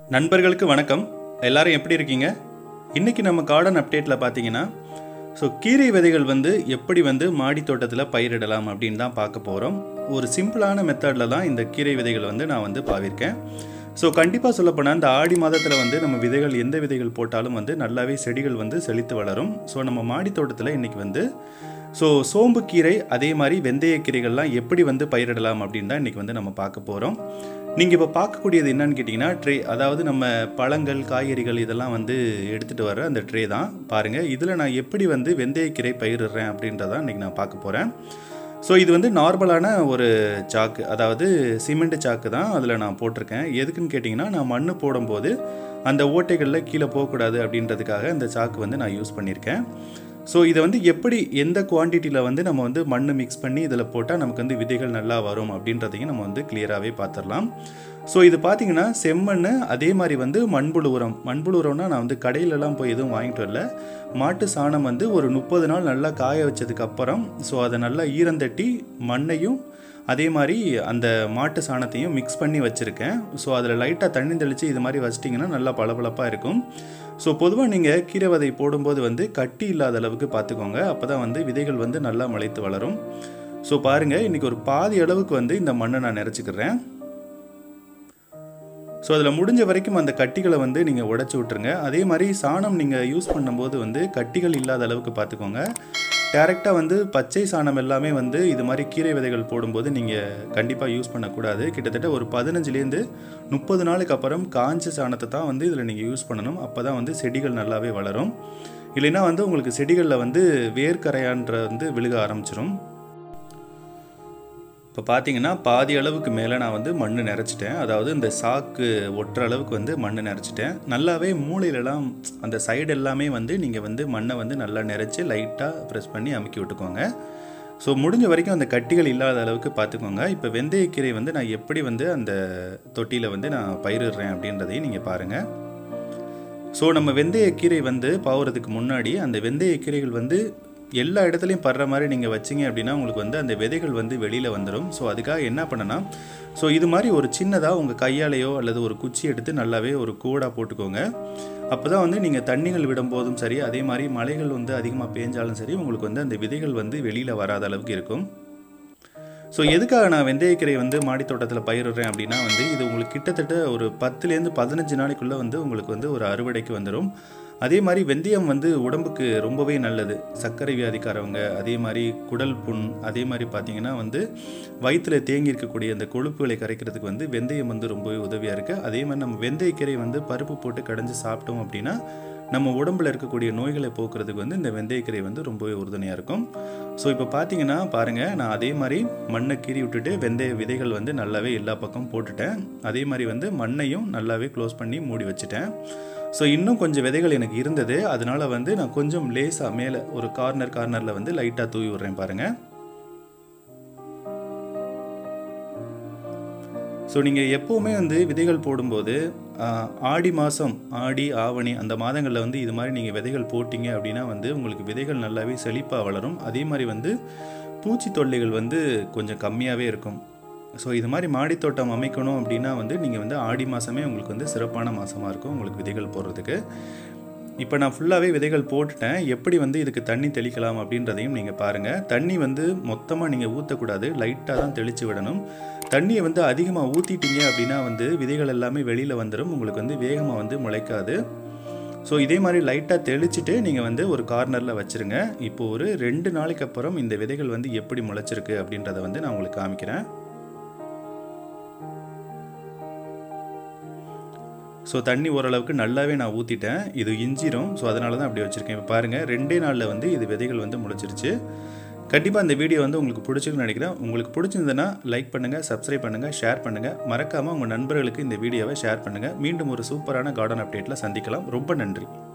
நண்பர்களுக்கு வணக்கம் எல்லாரும் எப்படி இருக்கீங்க இன்றைக்கி நம்ம கார்டன் அப்டேட்டில் பார்த்தீங்கன்னா ஸோ கீரை விதைகள் வந்து எப்படி வந்து மாடி தோட்டத்தில் பயிரிடலாம் அப்படின்னு தான் பார்க்க போகிறோம் ஒரு சிம்பிளான மெத்தடில் தான் இந்த கீரை விதைகள் வந்து நான் வந்து பாவிருக்கேன் ஸோ கண்டிப்பாக சொல்லப்போனால் இந்த ஆடி மாதத்தில் வந்து நம்ம விதைகள் எந்த விதைகள் போட்டாலும் வந்து நல்லாவே செடிகள் வந்து செழித்து வளரும் ஸோ நம்ம மாடி தோட்டத்தில் இன்றைக்கி வந்து ஸோ சோம்பு கீரை அதே மாதிரி வெந்தய கீரைகள்லாம் எப்படி வந்து பயிரிடலாம் அப்படின்னு தான் இன்றைக்கி வந்து நம்ம பார்க்க போகிறோம் நீங்கள் இப்போ பார்க்கக்கூடியது என்னன்னு கேட்டிங்கன்னா ட்ரே அதாவது நம்ம பழங்கள் காய்கறிகள் இதெல்லாம் வந்து எடுத்துகிட்டு வர அந்த ட்ரே தான் பாருங்கள் இதில் நான் எப்படி வந்து வெந்தயக்கீரை பயிரிடுறேன் அப்படின்றதான் இன்றைக்கி நான் பார்க்க போகிறேன் ஸோ இது வந்து நார்மலான ஒரு சாக்கு அதாவது சிமெண்ட் சாக்கு தான் அதில் நான் போட்டிருக்கேன் எதுக்குன்னு கேட்டிங்கன்னா நான் மண் போடும்போது அந்த ஓட்டைகளில் கீழே போகக்கூடாது அப்படின்றதுக்காக இந்த சாக்கு வந்து நான் யூஸ் பண்ணியிருக்கேன் ஸோ இதை வந்து எப்படி எந்த குவான்டிட்டியில் வந்து நம்ம வந்து மண் மிக்ஸ் பண்ணி இதில் போட்டால் நமக்கு வந்து விதைகள் நல்லா வரும் அப்படின்றதையும் நம்ம வந்து கிளியராகவே பார்த்துடலாம் ஸோ இது பார்த்தீங்கன்னா செம்மண் அதே மாதிரி வந்து மண்புழு உரம் மண்புழு உரம்னா நான் வந்து கடையிலலாம் போய் எதுவும் வாங்கிட்டு வரல மாட்டு சாணம் வந்து ஒரு முப்பது நாள் நல்லா காய வச்சதுக்கு அப்புறம் ஸோ அதை நல்லா ஈரந்தட்டி மண்ணையும் அதே மாதிரி அந்த மாட்டு சாணத்தையும் மிக்ஸ் பண்ணி வச்சுருக்கேன் ஸோ அதில் லைட்டாக தண்ணி தெளித்து இது மாதிரி வச்சிட்டிங்கன்னா நல்லா பளபளப்பாக இருக்கும் ஸோ பொதுவாக நீங்கள் கீரை விதை போடும்போது வந்து கட்டி இல்லாத அளவுக்கு பார்த்துக்கோங்க அப்போ தான் வந்து விதைகள் வந்து நல்லா முளைத்து வளரும் ஸோ பாருங்கள் இன்றைக்கி ஒரு பாதி அளவுக்கு வந்து இந்த மண்ணை நான் நிறச்சிக்கிறேன் ஸோ அதில் முடிஞ்ச வரைக்கும் அந்த கட்டிகளை வந்து நீங்கள் உடச்சி விட்ருங்க அதே மாதிரி சாணம் நீங்கள் யூஸ் பண்ணும்போது வந்து கட்டிகள் இல்லாத அளவுக்கு பார்த்துக்கோங்க டேரெக்டாக வந்து பச்சை சாணம் எல்லாமே வந்து இது மாதிரி கீரை விதைகள் போடும்போது நீங்கள் கண்டிப்பாக யூஸ் பண்ணக்கூடாது கிட்டத்தட்ட ஒரு பதினஞ்சுலேருந்து முப்பது நாளுக்கு அப்புறம் காஞ்ச சாணத்தை தான் வந்து இதில் நீங்கள் யூஸ் பண்ணணும் அப்போ தான் வந்து செடிகள் நல்லாவே வளரும் இல்லைன்னா வந்து உங்களுக்கு செடிகளில் வந்து வேர்க்கரையான்ற வந்து விழுக ஆரம்பிச்சிரும் இப்போ பார்த்தீங்கன்னா பாதி அளவுக்கு மேலே நான் வந்து மண் நிறச்சிட்டேன் அதாவது இந்த சாக்கு ஒட்டுற அளவுக்கு வந்து மண் நிறச்சிட்டேன் நல்லாவே மூளையிலலாம் அந்த சைடு எல்லாமே வந்து நீங்கள் வந்து மண்ணை வந்து நல்லா நிறச்சி லைட்டாக ப்ரெஸ் பண்ணி அமுக்கி விட்டுக்கோங்க ஸோ முடிஞ்ச வரைக்கும் அந்த கட்டிகள் இல்லாத அளவுக்கு பார்த்துக்கோங்க இப்போ வெந்தயக்கீரை வந்து நான் எப்படி வந்து அந்த தொட்டியில் வந்து நான் பயிரிடுறேன் அப்படின்றதையும் நீங்கள் பாருங்கள் ஸோ நம்ம வெந்தயக்கீரை வந்து பாவுறதுக்கு முன்னாடி அந்த வெந்தயக்கீரைகள் வந்து எல்லா இடத்துலையும் படுற மாதிரி நீங்கள் வச்சிங்க அப்படின்னா உங்களுக்கு வந்து அந்த விதைகள் வந்து வெளியில் வந்துடும் ஸோ அதுக்காக என்ன பண்ணனா ஸோ இது மாதிரி ஒரு சின்னதாக உங்கள் கையாலேயோ அல்லது ஒரு குச்சி எடுத்து நல்லாவே ஒரு கூடாக போட்டுக்கோங்க அப்போ தான் வந்து நீங்கள் தண்ணிகள் விடும்போதும் சரி அதே மாதிரி மழைகள் வந்து அதிகமாக பேஞ்சாலும் சரி உங்களுக்கு வந்து அந்த விதைகள் வந்து வெளியில் வராத அளவுக்கு இருக்கும் ஸோ எதுக்காக நான் வெந்தயக்கீரை வந்து மாடி தோட்டத்தில் பயிரிடுறேன் அப்படின்னா வந்து இது உங்களுக்கு கிட்டத்தட்ட ஒரு பத்துலேருந்து பதினஞ்சு நாளைக்குள்ளே வந்து உங்களுக்கு வந்து ஒரு அறுவடைக்கு வந்துடும் அதே மாதிரி வெந்தயம் வந்து உடம்புக்கு ரொம்பவே நல்லது சர்க்கரை வியாதிக்காரவங்க அதே மாதிரி குடல் புண் அதே மாதிரி பார்த்தீங்கன்னா வந்து வயிற்றில் தேங்கி இருக்கக்கூடிய அந்த கொழுப்புகளை கரைக்கிறதுக்கு வந்து வெந்தயம் வந்து ரொம்பவே உதவியாக இருக்குது அதே மாதிரி நம்ம வெந்தயக்கீரை வந்து பருப்பு போட்டு கடைஞ்சி சாப்பிட்டோம் அப்படின்னா நம்ம உடம்புல இருக்கக்கூடிய நோய்களை போக்குறதுக்கு வந்து இந்த வெந்தயக்கீரை வந்து ரொம்பவே உறுதுணையாக இருக்கும் ஸோ இப்போ பார்த்தீங்கன்னா பாருங்கள் நான் அதே மாதிரி மண்ணை கீறி விட்டுட்டு வெந்தய விதைகள் வந்து நல்லாவே எல்லா பக்கம் போட்டுட்டேன் அதே மாதிரி வந்து மண்ணையும் நல்லாவே க்ளோஸ் பண்ணி மூடி வச்சுட்டேன் ஸோ இன்னும் கொஞ்சம் விதைகள் எனக்கு இருந்தது அதனால வந்து நான் கொஞ்சம் லேசாக மேலே ஒரு கார்னர் கார்னரில் வந்து லைட்டாக தூவி விட்றேன் பாருங்கள் ஸோ நீங்கள் எப்போவுமே வந்து விதைகள் போடும்போது ஆடி மாதம் ஆடி ஆவணி அந்த மாதங்களில் வந்து இது மாதிரி நீங்கள் விதைகள் போட்டிங்க அப்படின்னா வந்து உங்களுக்கு விதைகள் நல்லாவே செழிப்பாக வளரும் அதே மாதிரி வந்து பூச்சி தொல்லைகள் வந்து கொஞ்சம் கம்மியாகவே இருக்கும் ஸோ இது மாதிரி மாடித்தோட்டம் அமைக்கணும் அப்படின்னா வந்து நீங்கள் வந்து ஆடி மாதமே உங்களுக்கு வந்து சிறப்பான மாதமாக இருக்கும் உங்களுக்கு விதைகள் போடுறதுக்கு இப்போ நான் ஃபுல்லாகவே விதைகள் போட்டுட்டேன் எப்படி வந்து இதுக்கு தண்ணி தெளிக்கலாம் அப்படின்றதையும் நீங்கள் பாருங்கள் தண்ணி வந்து மொத்தமாக நீங்கள் ஊற்றக்கூடாது லைட்டாக தான் தெளித்து விடணும் தண்ணியை வந்து அதிகமாக ஊற்றிட்டீங்க அப்படின்னா வந்து விதைகள் எல்லாமே வெளியில் வந்துடும் உங்களுக்கு வந்து வேகமாக வந்து முளைக்காது ஸோ இதே மாதிரி லைட்டாக தெளிச்சுட்டு நீங்கள் வந்து ஒரு கார்னரில் வச்சுருங்க இப்போ ஒரு ரெண்டு நாளைக்கு அப்புறம் இந்த விதைகள் வந்து எப்படி முளைச்சிருக்கு அப்படின்றத வந்து நான் உங்களுக்கு காமிக்கிறேன் ஸோ தண்ணி ஓரளவுக்கு நல்லாவே நான் ஊற்றிட்டேன் இது இஞ்சிரும் ஸோ அதனால தான் அப்படி வச்சுருக்கேன் இப்போ பாருங்கள் ரெண்டே நாளில் வந்து இது விதைகள் வந்து முளைச்சிருச்சு கண்டிப்பாக இந்த வீடியோ வந்து உங்களுக்கு பிடிச்சிருக்குன்னு நினைக்கிறேன் உங்களுக்கு பிடிச்சிருந்ததுன்னா லைக் பண்ணுங்கள் சப்ஸ்கிரைப் பண்ணுங்கள் ஷேர் பண்ணுங்கள் மறக்காமல் உங்கள் நண்பர்களுக்கு இந்த வீடியோவை ஷேர் பண்ணுங்கள் மீண்டும் ஒரு சூப்பரான கார்டன் அப்டேட்டில் சந்திக்கலாம் ரொம்ப நன்றி